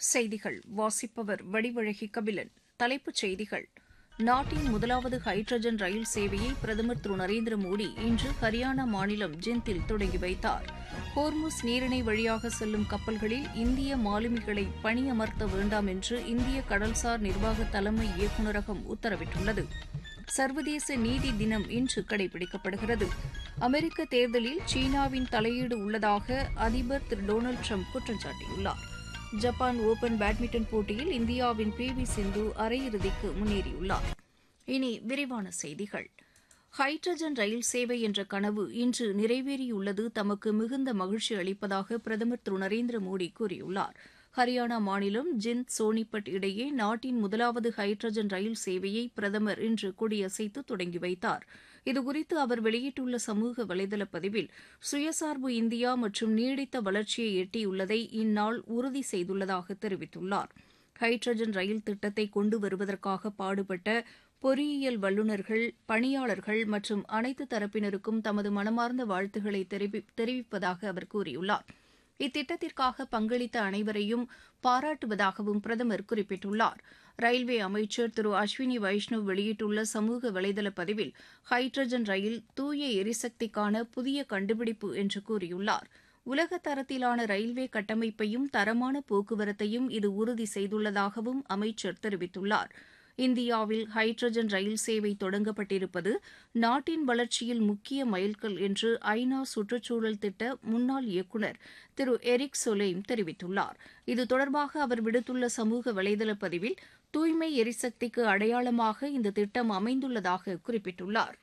செய்திகள் வாசிப்பவர் வடிவழகி கபிலன் தலைப்புச் செய்திகள் நாட்டின் முதலாவது ஹைட்ரஜன் ரயில் சேவையை பிரதமர் திரு நரேந்திர மோடி இன்று ஹரியானா மாநிலம் ஜிந்தில் தொடங்கி வைத்தார் ஹோர்முஸ் நீரிணை வழியாக செல்லும் கப்பல்களில் இந்திய மாலுமிகளை பணியமர்த்த வேண்டாம் என்று இந்திய கடல்சார் நிர்வாக தலைமை இயக்குநரகம் உத்தரவிட்டுள்ளது சர்வதேச நீதி தினம் இன்று கடைபிடிக்கப்படுகிறது அமெரிக்க தேர்தலில் சீனாவின் தலையீடு உள்ளதாக அதிபர் திரு டொனால்டு ட்ரம்ப் குற்றம் சாட்டியுள்ளார் ஜப்பான் ஓபன் பேட்மிண்டன் போட்டியில் இந்தியாவின் பி வி சிந்து அரையிறுதிக்கு முன்னேறியுள்ளார் இனி விரிவான செய்திகள் ஹைட்ரஜன் ரயில் சேவை என்ற கனவு இன்று நிறைவேறியுள்ளது தமக்கு மிகுந்த மகிழ்ச்சி அளிப்பதாக பிரதமர் திரு நரேந்திர மோடி கூறியுள்ளார் ஹரியானா மாநிலம் ஜிந்த் சோனிபட் இடையே நாட்டின் முதலாவது ஹைட்ரஜன் ரயில் சேவையை பிரதமர் இன்று கொடியசைத்து தொடங்கி வைத்தார் இதுகுறித்து அவர் வெளியிட்டுள்ள சமூக வலைதள பதிவில் சுயசார்பு இந்தியா மற்றும் நீடித்த வளர்ச்சியை எட்டியுள்ளதை இந்நாள் உறுதி செய்துள்ளதாக தெரிவித்துள்ளார் ஹைட்ரஜன் ரயில் திட்டத்தை கொண்டு வருவதற்காக பாடுபட்ட பொறியியல் வல்லுநர்கள் பணியாளர்கள் மற்றும் அனைத்து தரப்பினருக்கும் தமது மனமார்ந்த வாழ்த்துக்களை தெரிவிப்பதாக அவர் கூறியுள்ளார் இத்திட்டத்திற்காக பங்களித்த அனைவரையும் பாராட்டுவதாகவும் பிரதமர் குறிப்பிட்டுள்ளார் ரயில்வே அமைச்சர் திரு அஸ்வினி வைஷ்ணவ் வெளியிட்டுள்ள சமூக வலைதள பதிவில் ஹைட்ரஜன் ரயில் தூய எரிசக்திக்கான புதிய கண்டுபிடிப்பு என்று கூறியுள்ளார் உலக தரத்திலான ரயில்வே கட்டமைப்பையும் தரமான போக்குவரத்தையும் இது உறுதி செய்துள்ளதாகவும் அமைச்சர் தெரிவித்துள்ளார் இந்தியாவில் ஹைட்ரஜன் ரயில் சேவை தொடங்கப்பட்டிருப்பது நாட்டின் வளர்ச்சியில் முக்கிய மைல்கல் என்று ஐநா சுற்றுச்சூழல் திட்ட முன்னாள் இயக்குநர் திரு எரிக் சொலைம் தெரிவித்துள்ளார் இது தொடர்பாக அவர் விடுத்துள்ள சமூக வலைதள பதிவில் தூய்மை எரிசக்திக்கு அடையாளமாக இந்த திட்டம் அமைந்துள்ளதாக குறிப்பிட்டுள்ளார்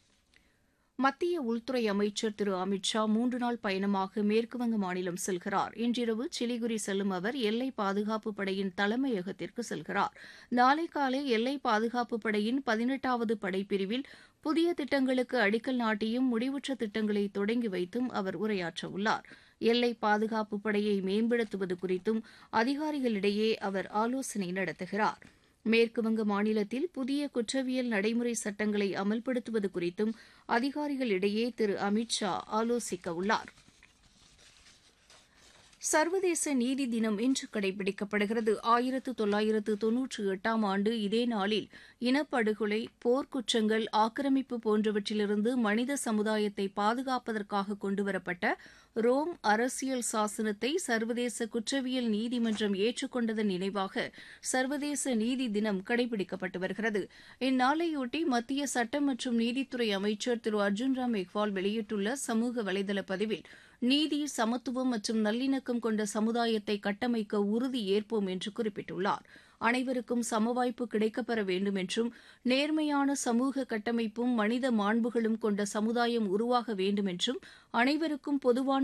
மத்திய உள்துறை அமைச்சர் திரு அமித் ஷா மூன்று நாள் பயணமாக மேற்குவங்க மாநிலம் செல்கிறார் இன்றிரவு சிலிகுரி செல்லும் அவர் எல்லை பாதுகாப்பு படையின் தலைமையகத்திற்கு செல்கிறார் நாளை காலை எல்லை பாதுகாப்பு படையின் பதினெட்டாவது படைப்பிரிவில் புதிய திட்டங்களுக்கு அடிக்கல் நாட்டியும் முடிவுற்ற திட்டங்களை தொடங்கி வைத்தும் அவர் உரையாற்றவுள்ளார் எல்லை பாதுகாப்பு படையை மேம்படுத்துவது குறித்தும் அதிகாரிகளிடையே அவர் ஆலோசனை நடத்துகிறார் மேற்குவங்க மாநிலத்தில் புதிய குற்றவியல் நடைமுறை சட்டங்களை அமல்படுத்துவது குறித்தும் அதிகாரிகளிடையே திரு அமித் ஷா ஆலோசிக்க உள்ளார் சர்வதேச நீதி தினம் இன்று கடைபிடிக்கப்படுகிறது ஆயிரத்து தொள்ளாயிரத்து தொன்னூற்றி எட்டாம் ஆண்டு இதே நாளில் இனப்படுகொலை போர்க்குற்றங்கள் ஆக்கிரமிப்பு போன்றவற்றிலிருந்து மனித சமுதாயத்தை பாதுகாப்பதற்காக கொண்டுவரப்பட்ட ரோம் அரசியல் சாசனத்தை சர்வதேச குற்றவியல் நீதிமன்றம் ஏற்றுக்கொண்டதன் நினைவாக சர்வதேச நீதி தினம் கடைபிடிக்கப்பட்டு வருகிறது இந்நாளையொட்டி மத்திய சட்டம் மற்றும் நீதித்துறை அமைச்சர் திரு அர்ஜுன் ராம் மெக்வால் வெளியிட்டுள்ள சமூக வலைதள பதிவில் நீதி சமத்துவம் மற்றும் நல்லிணக்கம் கொண்ட சமுதாயத்தை கட்டமைக்க உறுதி ஏற்போம் என்று குறிப்பிட்டுள்ளார் அனைவருக்கும் சமவாய்ப்பு கிடைக்கப்பெற வேண்டும் என்றும் நேர்மையான சமூக கட்டமைப்பும் மனித மாண்புகளும் கொண்ட சமுதாயம் உருவாக வேண்டும் என்றும் அனைவருக்கும் பொதுவான